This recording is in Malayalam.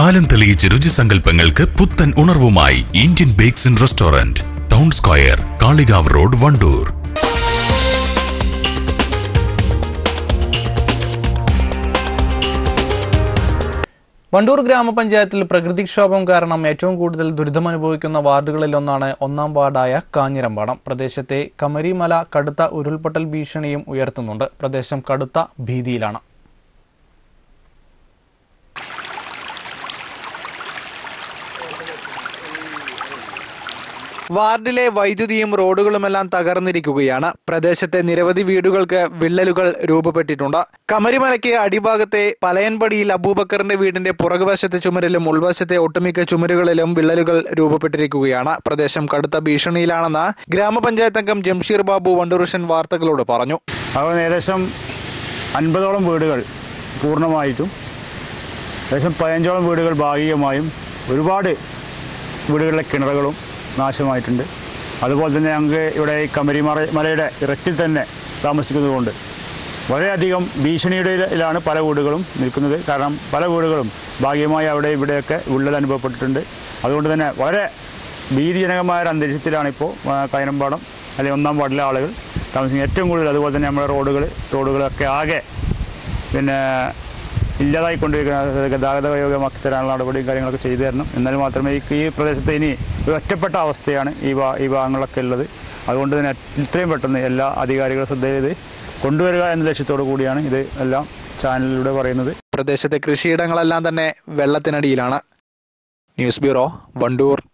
കാലം തെളിയിച്ച രുചിസങ്കല്പങ്ങൾക്ക് പുത്തൻ ഉണർവുമായി Indian bakes and restaurant town square Kalikavu road Wandoor Wandoor ഗ്രാമപഞ്ചായത്തിൽ പ്രകൃതിക്ഷോഭം കാരണം ഏറ്റവും കൂടുതൽ ദുരിതമനുഭവിക്കുന്ന വാർഡുകളിലൊന്നാണ് ഒന്നാം വാർഡായ കാഞ്ഞിരമ്പാടം പ്രദേശത്തെ കമരിമല കടുത്ത ഉരുൾപൊട്ടൽ ഭീഷണിയും ഉയർത്തുന്നുണ്ട് പ്രദേശം കടുത്ത ഭീതിയിലാണ് വാർഡിലെ വൈദ്യുതിയും റോഡുകളുമെല്ലാം തകർന്നിരിക്കുകയാണ് പ്രദേശത്തെ നിരവധി വീടുകൾക്ക് വിള്ളലുകൾ രൂപപ്പെട്ടിട്ടുണ്ട് കമരിമലയ്ക്ക് അടിഭാഗത്തെ പലയൻപടിയിൽ അബൂബക്കറിന്റെ വീടിന്റെ പുറകുവശത്തെ ചുമരിലും ഉൾവശത്തെ ഒട്ടുമിക്ക ചുമരുകളിലും വിള്ളലുകൾ രൂപപ്പെട്ടിരിക്കുകയാണ് പ്രദേശം കടുത്ത ഭീഷണിയിലാണെന്ന് ഗ്രാമപഞ്ചായത്ത് അംഗം ജംഷീർ ബാബു വണ്ടൂർഷൻ വാർത്തകളോട് പറഞ്ഞു അതുപോലെ ഏകദേശം അൻപതോളം വീടുകൾ പൂർണ്ണമായിട്ടും ഏകദേശം പതിനഞ്ചോളം വീടുകൾ ഭാഗികമായും ഒരുപാട് വീടുകളിലെ കിണറുകളും നാശമായിട്ടുണ്ട് അതുപോലെ തന്നെ ഞങ്ങൾക്ക് ഇവിടെ ഈ കമരിമറ മലയുടെ ഇറക്കിൽ തന്നെ താമസിക്കുന്നതുകൊണ്ട് വളരെയധികം ഭീഷണിയുടെയിലാണ് പല വീടുകളും നിൽക്കുന്നത് കാരണം പല വീടുകളും ഭാഗ്യമായി അവിടെ ഇവിടെയൊക്കെ വിള്ളൽ അനുഭവപ്പെട്ടിട്ടുണ്ട് അതുകൊണ്ട് തന്നെ വളരെ ഭീതിജനകമായ ഒരു അന്തരീക്ഷത്തിലാണ് ഇപ്പോൾ കൈനമ്പാടം അല്ലെങ്കിൽ ഒന്നാം വാർഡിലെ ആളുകൾ താമസിക്കുന്നത് ഏറ്റവും കൂടുതൽ അതുപോലെ തന്നെ നമ്മുടെ റോഡുകൾ റോഡുകളൊക്കെ ആകെ പിന്നെ ഇല്ലാതായിക്കൊണ്ടിരിക്കുന്ന ഗതാഗത യോഗ്യമാക്കി തരാനുള്ള നടപടിയും കാര്യങ്ങളൊക്കെ ചെയ്തു തരണം എന്നാൽ മാത്രമേ ഈ ഈ പ്രദേശത്ത് ഇനി ഒരു ഒറ്റപ്പെട്ട അവസ്ഥയാണ് ഈ ഭാ ഈ ഭാഗങ്ങളൊക്കെ ഉള്ളത് അതുകൊണ്ട് തന്നെ ഇത്രയും പെട്ടെന്ന് എല്ലാ അധികാരികളും ശ്രദ്ധ ചെയ്ത് കൊണ്ടുവരിക എന്ന ലക്ഷ്യത്തോടു കൂടിയാണ് ഇത് എല്ലാം ചാനലിലൂടെ പറയുന്നത് പ്രദേശത്തെ കൃഷിയിടങ്ങളെല്ലാം തന്നെ വെള്ളത്തിനടിയിലാണ് ന്യൂസ് ബ്യൂറോ വണ്ടൂർ